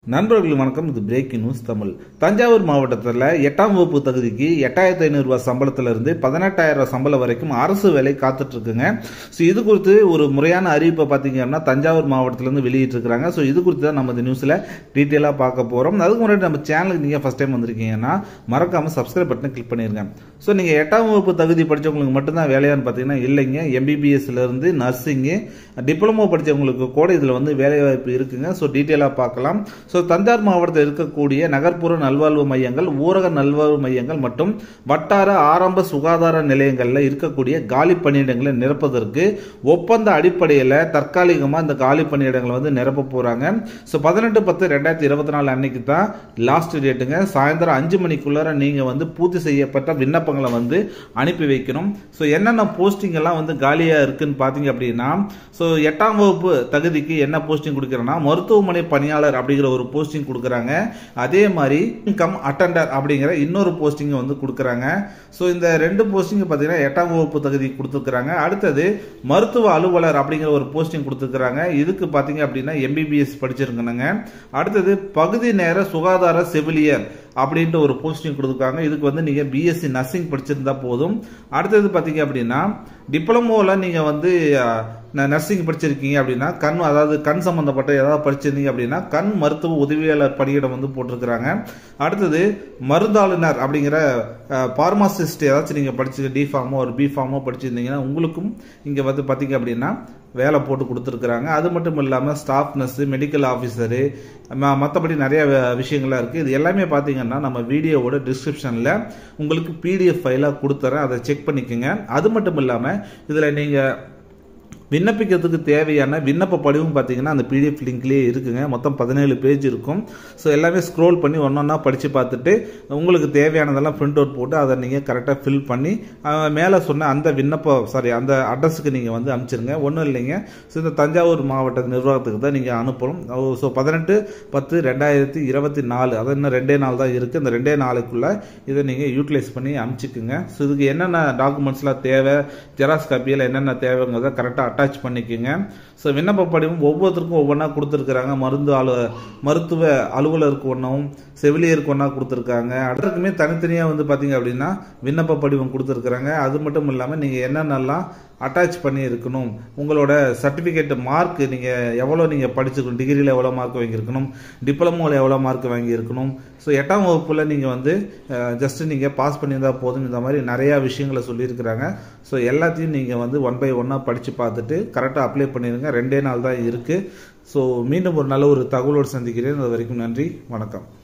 நண்பர்கள் வணக்கம் இது பிரேக்கிங் நியூஸ் தமிழ் தஞ்சாவூர் மாவட்டத்தில் எட்டாம் வகுப்பு தகுதிக்கு எட்டாயிரத்தி ஐநூறு ரூபாய் சம்பளத்துல இருந்து பதினெட்டாயிரம் ரூபாய் சம்பளம் வரைக்கும் அரசு வேலை காத்துட்டு இருக்குங்க ஸோ இது குறித்து ஒரு முறையான அறிவிப்பை பார்த்தீங்கன்னா தஞ்சாவூர் மாவட்டத்திலேருந்து வெளியிட்டு இருக்காங்க ஸோ இது குறித்து தான் நம்ம இந்த நியூஸில் டீட்டெயிலாக பார்க்க போகிறோம் அதுக்கு முன்னாடி நம்ம சேனலுக்கு நீங்கள் ஃபஸ்ட் டைம் வந்திருக்கீங்கன்னா மறக்காமல் சப்ஸ்கிரைப் பட்டனை கிளிக் பண்ணிருங்க ஸோ நீங்கள் எட்டாம் வகுப்பு தகுதி படித்தவங்களுக்கு மட்டும்தான் வேலையான்னு பார்த்தீங்கன்னா இல்லைங்க எம்பிபிஎஸ்ல இருந்து நர்சிங்கு டிப்ளமோ படித்தவங்களுக்கு கூட இதில் வந்து வேலைவாய்ப்பு இருக்குங்க ஸோ டீட்டெயிலாக பார்க்கலாம் ஸோ தஞ்சாவூர் மாவட்டத்தில் இருக்கக்கூடிய நகர்ப்புற நல்வாழ்வு மையங்கள் ஊரக நல்வாழ்வு மையங்கள் மற்றும் வட்டார ஆரம்ப சுகாதார நிலையங்களில் இருக்கக்கூடிய காலி பணியிடங்களை நிரப்புவதற்கு ஒப்பந்த அடிப்படையில் தற்காலிகமாக இந்த காலி பணியிடங்களை வந்து நிரப்ப போகிறாங்க ஸோ பதினெட்டு பத்து ரெண்டாயிரத்தி இருபத்தி நாலு அன்னைக்கு தான் லாஸ்ட் டேட்டுங்க சாயந்தரம் அஞ்சு மணிக்குள்ளார நீங்கள் வந்து பூர்த்தி செய்யப்பட்ட விண்ணப்பங்களை வந்து அனுப்பி வைக்கணும் ஸோ என்னென்ன போஸ்டிங் எல்லாம் வந்து காலியாக இருக்குன்னு பார்த்தீங்க அப்படின்னா ஸோ எட்டாம் வகுப்பு தகுதிக்கு என்ன போஸ்டிங் கொடுக்குறேன்னா மருத்துவமனை பணியாளர் அப்படிங்கிற ஒரு போஸ்டிங் கொடுக்குறாங்க அதே மாதிரி இன்கம் அட்டண்டர் அப்படிங்கிற இன்னொரு போஸ்டிங் வந்து கொடுக்குறாங்க ஸோ இந்த ரெண்டு போஸ்டிங் பார்த்தீங்கன்னா எட்டாம் வகுப்பு தகுதி கொடுத்துருக்குறாங்க அடுத்தது மருத்துவ அலுவலர் அப்படிங்கிற ஒரு போஸ்டிங் கொடுத்துருக்குறாங்க இதுக்கு பார்த்தீங்க அப்படின்னா எம்பிபிஎஸ் படிச்சிருக்கணுங்க அடுத்தது பகுதி நேர சுகாதார செவிலியர் அப்படின்ட்டு ஒரு போஸ்டிங் கொடுத்துருக்காங்க இதுக்கு வந்து நீங்கள் பிஎஸ்சி நர்சிங் படிச்சிருந்தா போதும் அடுத்தது பார்த்தீங்க அப்படின்னா டிப்ளமோவில் நீங்கள் வந்து நர்சிங் படிச்சிருக்கீங்க அப்படின்னா கண் அதாவது கண் சம்மந்தப்பட்ட ஏதாவது படிச்சிருந்தீங்க அப்படின்னா கண் மருத்துவ உதவியாளர் பணியிடம் வந்து போட்டிருக்கிறாங்க அடுத்தது மருந்தாளுநர் அப்படிங்கிற பார்மாசிஸ்ட் ஏதாச்சும் நீங்கள் படிச்சு டி ஃபார்மோ ஒரு பி ஃபார்மோ படிச்சிருந்தீங்கன்னா உங்களுக்கும் இங்கே வந்து பார்த்தீங்க அப்படின்னா வேலை போட்டு கொடுத்துருக்குறாங்க அது மட்டும் இல்லாமல் ஸ்டாஃப் நர்ஸு மெடிக்கல் ஆஃபீஸரு மற்றபடி நிறைய விஷயங்கள்லாம் இருக்குது இது எல்லாமே பார்த்தீங்கன்னா நம்ம வீடியோவோட டிஸ்கிரிப்ஷனில் உங்களுக்கு பிடிஎஃப் ஃபைலாக கொடுத்துறேன் அதை செக் பண்ணிக்கோங்க அது மட்டும் இல்லாமல் இதில் நீங்கள் விண்ணப்பிக்கிறதுக்கு தேவையான விண்ணப்ப படிவும் பார்த்தீங்கன்னா அந்த பிடிஎஃப் லிங்க்லேயே இருக்குங்க மொத்தம் பதினேழு பேஜ் இருக்கும் ஸோ எல்லாமே ஸ்க்ரோல் பண்ணி ஒன்றொன்னா படித்து பார்த்துட்டு உங்களுக்கு தேவையானதெல்லாம் பிரிண்ட் அவுட் போட்டு அதை நீங்கள் கரெக்டாக ஃபில் பண்ணி மேலே சொன்ன அந்த விண்ணப்ப சாரி அந்த அட்ரஸுக்கு நீங்கள் வந்து அனுப்பிச்சிருங்க ஒன்றும் இல்லைங்க ஸோ இந்த தஞ்சாவூர் மாவட்ட நிர்வாகத்துக்கு தான் நீங்கள் அனுப்பணும் ஸோ பதினெட்டு பத்து ரெண்டாயிரத்தி இருபத்தி நாலு அது இன்னும் ரெண்டே நாள் தான் இருக்குது இந்த ரெண்டே நாளுக்குள்ளே இதை நீங்கள் யூட்டிலைஸ் பண்ணி அனுப்பிச்சிக்குங்க ஸோ இதுக்கு என்னென்ன டாக்குமெண்ட்ஸ்லாம் தேவை ஜெராக்ஸ் காப்பியில் என்னென்ன தேவைங்கிறத கரெக்டாக அட்டாச் பண்ணிக்கோங்க ஸோ விண்ணப்ப படிவம் ஒவ்வொருத்தருக்கும் ஒவ்வொன்றா கொடுத்துருக்குறாங்க மருந்து அலு மருத்துவ அலுவலருக்கு ஒன்றும் செவிலியருக்கு ஒன்றா கொடுத்துருக்காங்க அடுத்தருக்குமே தனித்தனியாக வந்து பார்த்தீங்க அப்படின்னா விண்ணப்ப படிவம் கொடுத்துருக்குறாங்க அது மட்டும் இல்லாமல் நீங்கள் என்னென்னலாம் அட்டாச் பண்ணி இருக்கணும் உங்களோட சர்டிஃபிகேட் மார்க் நீங்கள் எவ்வளோ நீங்கள் படிச்சிருக்கணும் டிகிரியில் எவ்வளோ மார்க் வாங்கியிருக்கணும் டிப்ளமோவில் எவ்வளோ மார்க் வாங்கியிருக்கணும் ஸோ எட்டாம் வகுப்பில் நீங்கள் வந்து ஜஸ்ட் நீங்கள் பாஸ் பண்ணியிருந்தால் போதும் இந்த மாதிரி நிறையா விஷயங்களை சொல்லியிருக்கிறாங்க ஸோ எல்லாத்தையும் நீங்கள் வந்து ஒன் பை ஒன்னாக படித்து பார்த்துட்டு கரெக்டாக அப்ளை பண்ணிடுங்க ரெண்டே நாள் தான் இருக்குது ஸோ மீண்டும் ஒரு நல்ல ஒரு தகவலோடு சந்திக்கிறேன் அது வரைக்கும் நன்றி வணக்கம்